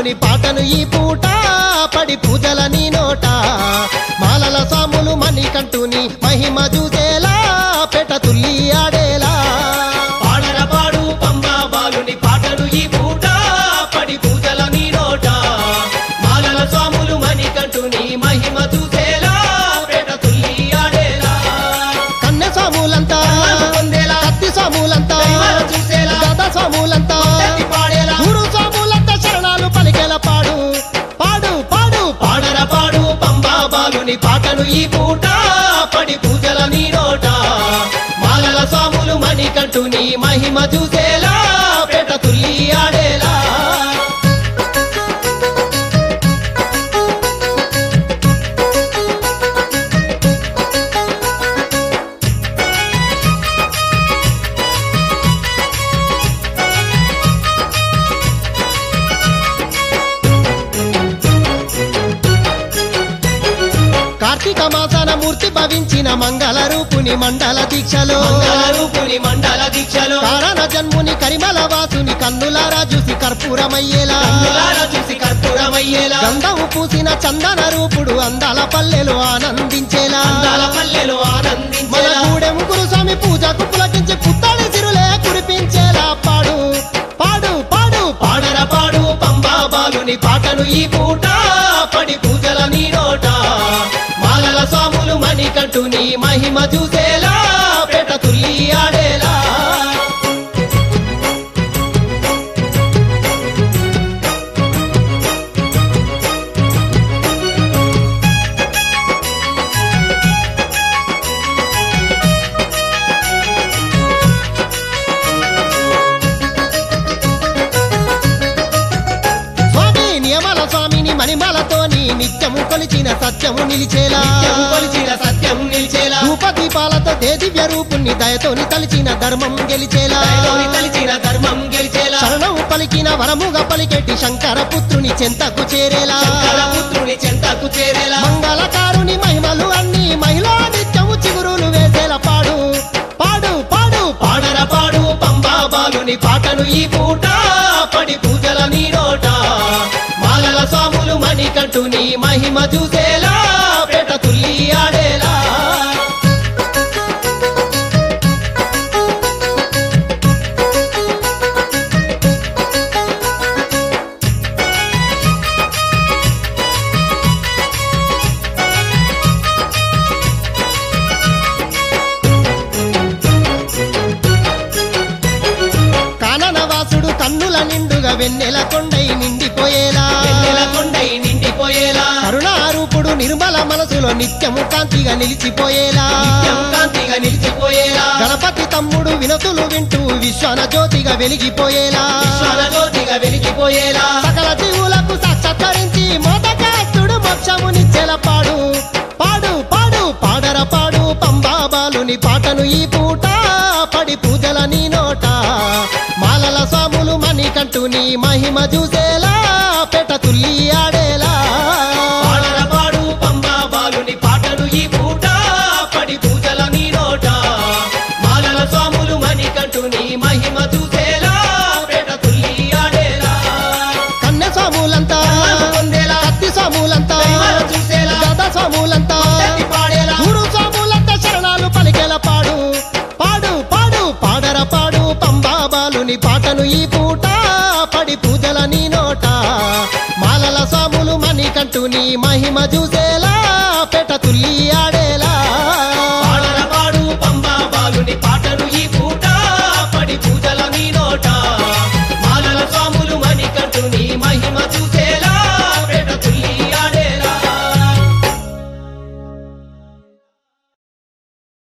బాలుని పాటను ఈ పూట పడి పూజల నీ నోట మాలల సాములు మణికంఠుని మహిమ చూసేలా పెట తుల్లి ఆడేలా పాడర పాడు పంబా బాలుని పాటలు ఈ పూట పడి పూజల నీ నోట మాలల స్వాములు మణికంఠుని మహిమ చూసేలా పేట తుల్లి ఆడేలా కన్నె సాములంతా కళ్ళను పొందేలా కత్తి సాములంతా దైవాలు చూసేలా గద సాములంతా ఎత్తి పాడేలా గురు సాములంతా శరణాలు పలికేల పాడు పాడు పాడు పాడర పాడు పంబా బాలుని పాటలు ఈ పూట పడి పూజల నీ నోట మాలల స్వాములు మణికంఠుని మహిమ చూసేలా పేట తుల్లి ఆడేలా కార్తీక మాసాన మూర్తి భవించిన మంగళ రూపుని మండల దీక్షలో మంగళ రూపుని మండల దీక్షలో కారణ జన్ముని కరిమల వాసుని కన్నులారా చూసి కర్పూరమయ్యేలా కన్నులారా చూసి కర్పూరమయ్యేలా గంధము పూసిన చందన రూపుడు అందాల పల్లెలు ఆనందించేలా అందాల పల్లెలు మన ఆనందించేలా గూడెం గురుస్వామి పూజకు పులకించి పుత్తడి సిరులే కురిపించేలా పాడు పాడు పాడు పాడర పాడు పంబా బాలుని పాటలు ఈ పూట పడి పూజల నీ నోట మాలల స్వాములు మణికంఠుని మహిమ చూసేలా పేట తుల్లి ఆడేలా స్వామి నియమల స్వామిని మణిమలతోని నిత్యము కొలిచిన సత్యము నిలిచేలా నిత్యం కొలిచిన సత్యం నిలిచేలా ధూపదీపాలతో దేదివ్య రూపుణ్ణి దయతోని తలిచిన ధర్మం గెలిచేలా దయతోని తలిచిన ధర్మం గెలిచేలా శరణం పలికిన వరముగా పలికెట్టి శంకర పుత్రుని చెంతకు చేరేలా శంకర పుత్రుని చెంతకు చేరేలా మంగళకారుని మహిమలు అన్ని మహిళా నిత్యము చిగురులు వేసేలా పాడు పాడు పాడు పాడర పాడు పంబా బాలుని పాటలు ఈ పూట పడి పూజల నీ నోట మాలల స్వాములు మణికంఠుని మహిమ చూసేలా పేట తుల్లి ఆడేలా కాననవాసుడు కన్నుల నిండుగా వెన్నెల కొండై నిండిపోయేలా వెన్నెల కొండై నిండిపోయేలా కరుణారూపుడు నిర్మల మనసులో నిత్యము కాంతిగా నిలిచిపోయేలా నిత్యం కాంతిగా నిలిచిపోయేలా గణపతి తమ్ముడు వినతులు వింటూ విశ్వన జ్యోతిగా వెలిగిపోయేలా విశ్వన జ్యోతిగా వెలిగిపోయేలా సకల జీవులకు సాక్షాత్కరించి మోదకాస్తుడు మోక్షమునిచ్చేల పాడు పాడు పాడు పాడర పాడు పంబా బాలుని పాటను ఈ పూట పడి పూజల నీ నోట మాలల స్వాములు మణికంఠుని మహిమ చూసేలా పెట తుల్లి ఆడేలా పాడర పాడు పంబా బాలుని పాటలు ఈ పూట పడి పూజల నీ నోట మాలల స్వాములు మణికంఠుని మహిమ చూసేలా పేట తుల్లి ఆడేలా కన్నె స్వాములంతా కళ్ళను పొందేలా కత్తి స్వాములంతా దైవాలు చూసేలా గద స్వాములంతా ఎత్తి పాడేలా గురు స్వాములంతా శరణాలు పలికేల పాడు పాడు పాడు పాడర పాడు పంబా బాలుని పాటను ఈ పూట పడి పూజల నీ నోట మాలల స్వాములు మణికంఠుని మహిమ చూసేలా పెట తుల్లి ఆడేలా పాడర పాడు పంబా బాలుని పాటలు ఈ